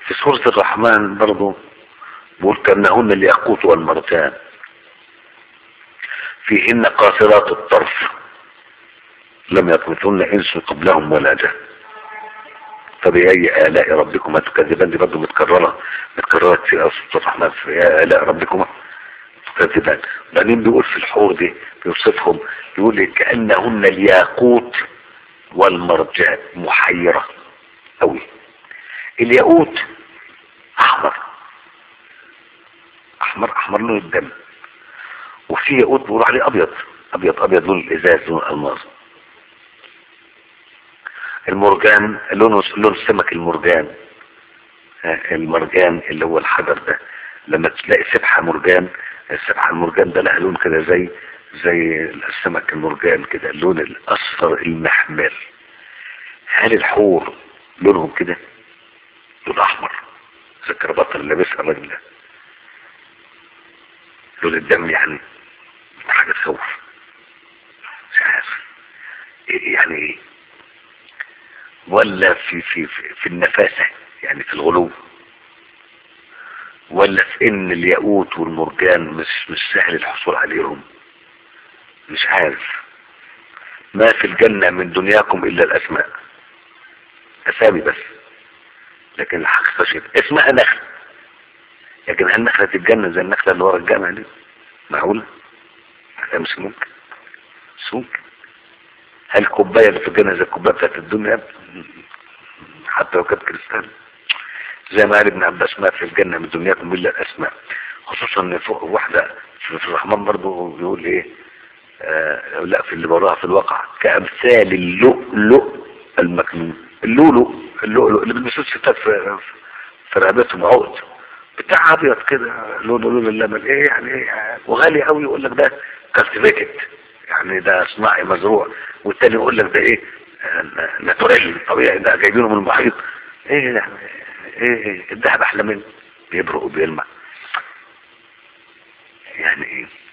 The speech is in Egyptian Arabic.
في سورة الرحمن برضو بيقول كأنهن الياقوت والمرجان فيهن قاصرات الطرف لم يطمثن انس قبلهم ولا جان فبأي آلاء ربكما تكذبان دي برضه متكررة متكررة في سورة الرحمن في آلاء ربكما تكذبان بعدين بيقول في الحور دي بيوصفهم بيقول لي كأنهن الياقوت والمرجان محيرة أوي الياقوت أحمر أحمر أحمر لون الدم وفي ياقوت بيقولوا عليه أبيض أبيض أبيض لون الإزاز لون الألماس المرجان لونه لون سمك المرجان ها، المرجان اللي هو الحجر ده لما تلاقي سبحة مرجان السبحة المرجان ده لها لون كده زي زي السمك المرجان كده اللون الأصفر المحمر هل الحور لونهم كده لون أحمر زي الكرباطة اللي لابسها الراجل ده لون الدم يعني حاجة تخوف مش عارف إيه- يعني ايه ولا في في في, في النفاسة يعني في الغلو ولا في ان الياقوت والمرجان مش مش سهل الحصول عليهم مش عارف ما في الجنة من دنياكم الا الاسماء اسامي بس لكن الحقيقة شيء اسمها نخل لكن هل نخلة الجنة زي النخلة اللي ورا الجامع دي معقولة هذا مش ممكن مش ممكن هل الكوباية اللي في الجنة زي الكوباية بتاعت الدنيا حتى لو كانت كريستال زي ما قال ابن عباس ما في الجنة من دنياكم إلا الأسماء خصوصا ان فوق واحدة في في الرحمن برضه بيقول ايه آه لا في اللي براها في الواقع كأمثال اللؤلؤ المكنون اللؤلؤ اللؤلؤ اللي بيلبسوه الستات في في رقبتهم عقد بتاع ابيض كده لونه لون اللبن ايه يعني ايه وغالي قوي يقول لك ده كالتيفيتد يعني ده صناعي مزروع والتاني يقول لك ده ايه آه، ناتوريل طبيعي ده جايبينه من المحيط ايه ده ايه ايه الذهب احلى منه بيبرق وبيلمع يعني ايه